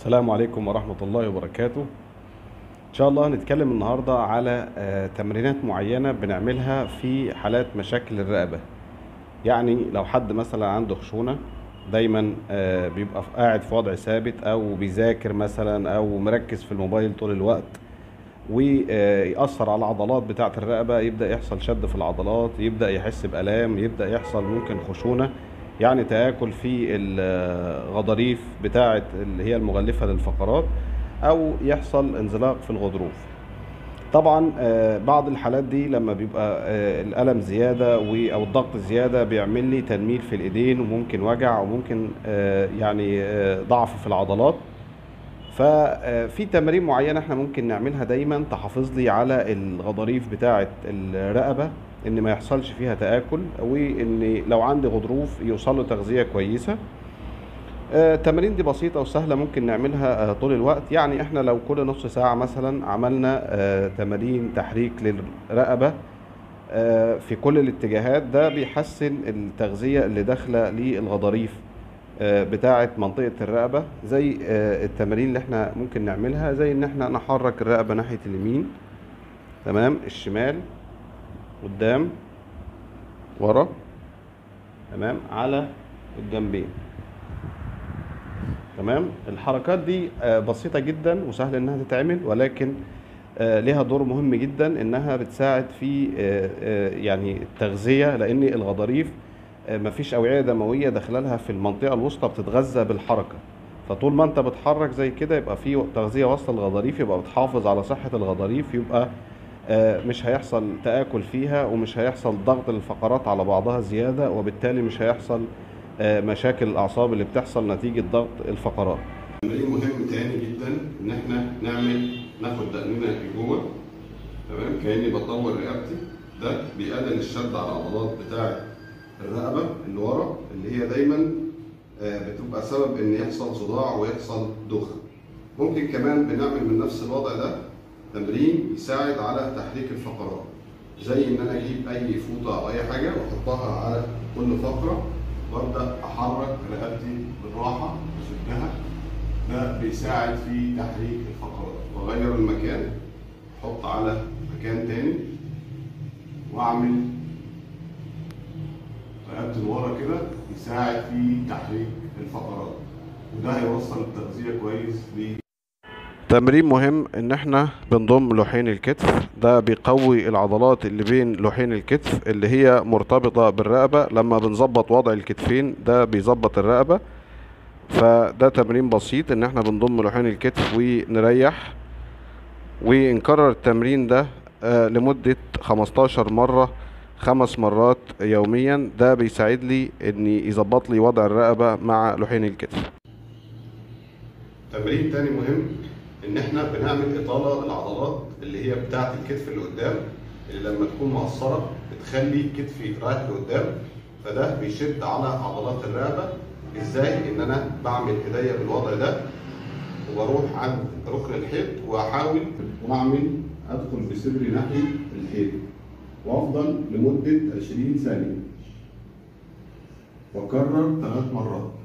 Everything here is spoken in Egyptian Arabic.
السلام عليكم ورحمة الله وبركاته إن شاء الله هنتكلم النهاردة على آه، تمرينات معينة بنعملها في حالات مشاكل الرقبة يعني لو حد مثلا عنده خشونة دايما آه، بيبقى في- قاعد في وضع ثابت أو بيذاكر مثلا أو مركز في الموبايل طول الوقت ويأثر على العضلات بتاعة الرقبة يبدأ يحصل شد في العضلات يبدأ يحس بآلام يبدأ يحصل ممكن خشونة يعني تآكل في الغضاريف بتاعة اللي هي المغلفة للفقرات أو يحصل انزلاق في الغضروف طبعا آه، بعض الحالات دي لما بيبقى آه، الألم زيادة و- أو الضغط زيادة بيعمل لي تنميل في الإيدين وممكن وجع وممكن آه، يعني آه، ضعف في العضلات ففي تمارين معينة احنا ممكن نعملها دايما تحافظ لي على الغضاريف بتاعة الرقبة ان ما يحصلش فيها تآكل وان لو عندي غضروف يوصل له تغذية كويسة آه، التمارين دي بسيطة وسهلة ممكن نعملها آه، طول الوقت يعني احنا لو كل نص ساعة مثلا عملنا آه، تمارين تحريك للرقبة آه، في كل الاتجاهات ده بيحسن التغذية اللي داخلة للغضاريف آه، بتاعة منطقة الرقبة زي آه، التمارين اللي احنا ممكن نعملها زي ان احنا نحرك الرقبة ناحية اليمين تمام الشمال قدام ورا تمام على الجنبين تمام الحركات دي آه، بسيطة جدا وسهل انها تتعمل ولكن آه، ليها دور مهم جدا انها بتساعد في آه، آه، يعني التغذية لان الغضاريف آه، مفيش اوعية دموية داخلها في المنطقة الوسطى بتتغذى بالحركة فطول ما انت بتحرك زي كده يبقى في تغذية واصلة للغضاريف يبقى بتحافظ على صحة الغضاريف يبقى آه، مش هيحصل تآكل فيها ومش هيحصل ضغط الفقرات على بعضها زيادة وبالتالي مش هيحصل آه، مشاكل الأعصاب اللي بتحصل نتيجة ضغط الفقرات تمرين مهم تاني جدا ان احنا نعمل ناخد دقننا لجوه تمام كاني بطور رقبتي ده بيقلل الشد على العضلات بتاعه الرقبه اللي ورا اللي هي دايما آه، بتبقى سبب ان يحصل صداع ويحصل دوخه ممكن كمان بنعمل من نفس الوضع ده تمرين يساعد على تحريك الفقرات زي ان انا اجيب اي فوطه او اي حاجه واحطها على كل فقره وابدا احرك رقبتي بالراحه اشدها ده بيساعد في تحريك الفقرات واغير المكان احط على مكان تاني واعمل رقبتي لورا كده يساعد في تحريك الفقرات وده هيوصل التغذيه كويس ل تمرين مهم ان احنا بنضم لوحين الكتف ده بيقوي العضلات اللي بين لوحين الكتف اللي هي مرتبطة بالرقبة لما بنظبط وضع الكتفين ده بيظبط الرقبة فده تمرين بسيط ان احنا بنضم لوحين الكتف ونريح ونكرر التمرين ده آه، لمدة 15 مرة خمس مرات يوميا ده بيساعد لي ان يظبط لي وضع الرقبة مع لوحين الكتف تمرين تاني مهم ان احنا بنعمل اطاله للعضلات اللي هي بتاعه الكتف اللي قدام اللي لما تكون مقصره بتخلي كتفي رايح لقدام فده بيشد على عضلات الرقبه ازاي ان انا بعمل ايديا بالوضع ده واروح عند ركن الحيط واحاول واعمل ادخل بصدري ناحيه الحيط وافضل لمده 20 ثانيه واكرر ثلاث مرات